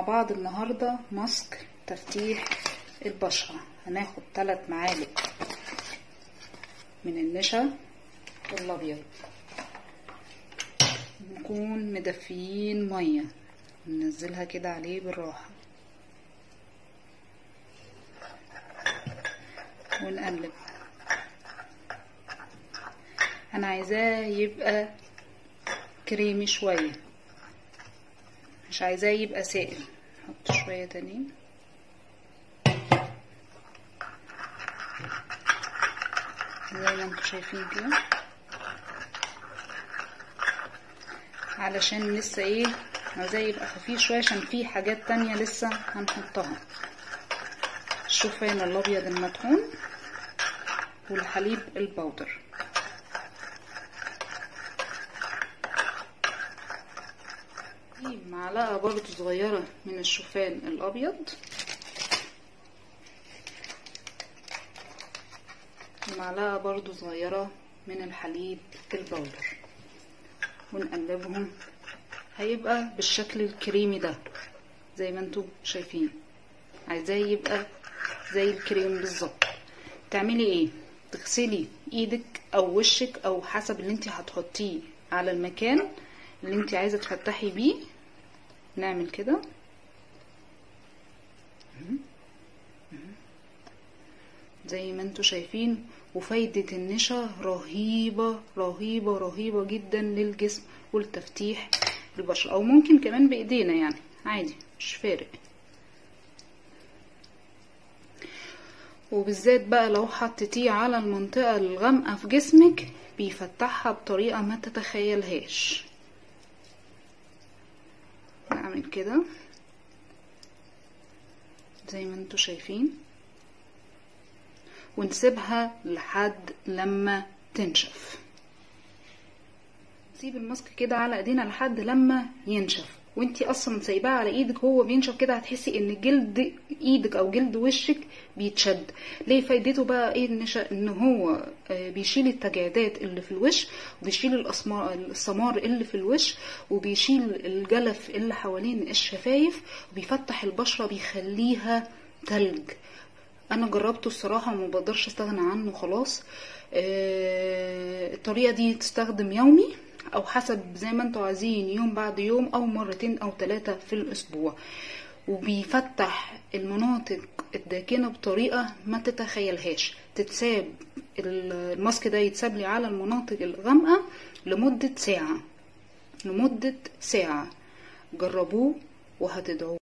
بعض النهاردة ماسك تفتيح البشرة هناخد ثلاث معالق من النشا الابيض نكون مدفيين مية ننزلها كده عليه بالراحة ونقلب انا عايزاه يبقى كريمي شوية مش عايزاه يبقى سائل نحط شوية تانيين زي ما انتم شايفين كده علشان لسه ايه عايزاه يبقى خفيف شوية عشان في حاجات تانية لسه هنحطها الشوفان الابيض المطحون والحليب البودر معلقة برضو صغيرة من الشوفان الابيض ومعلقة برضو صغيرة من الحليب البودر ونقلبهم هيبقى بالشكل الكريمي ده زي ما انتم شايفين عايزاه يبقى زي الكريم بالظبط تعملي ايه تغسلي ايدك او وشك او حسب اللي انت هتحطيه على المكان اللي انت عايزه تفتحي بيه نعمل كده زي ما انتم شايفين وفايدة النشا رهيبة رهيبة رهيبة جدا للجسم والتفتيح البشرة او ممكن كمان بايدينا يعني عادي مش فارق وبالذات بقى لو حطيتيه على المنطقة الغامقة في جسمك بيفتحها بطريقة ما تتخيلهاش نعمل كده زي ما انتوا شايفين ونسيبها لحد لما تنشف نسيب الماسك كده على ايدينا لحد لما ينشف وانتي اصلا سايباه على ايدك هو بينشف كده هتحسي ان جلد ايدك او جلد وشك بيتشد ليه فايدته بقى ايه النشا ان هو بيشيل التجاعيدات اللي في الوش وبيشيل الاسمار السمار اللي في الوش وبيشيل الجلف اللي حوالين الشفايف وبيفتح البشره بيخليها تلج انا جربته الصراحه وما بقدرش استغنى عنه خلاص الطريقه دي تستخدم يومي او حسب زي ما انتوا عايزين يوم بعد يوم او مرتين او ثلاثة في الاسبوع وبيفتح المناطق الداكنة بطريقة ما تتخيلهاش تتساب الماسك ده يتساب لي على المناطق الغامقة لمدة ساعة لمدة ساعة جربوه وهتدعوا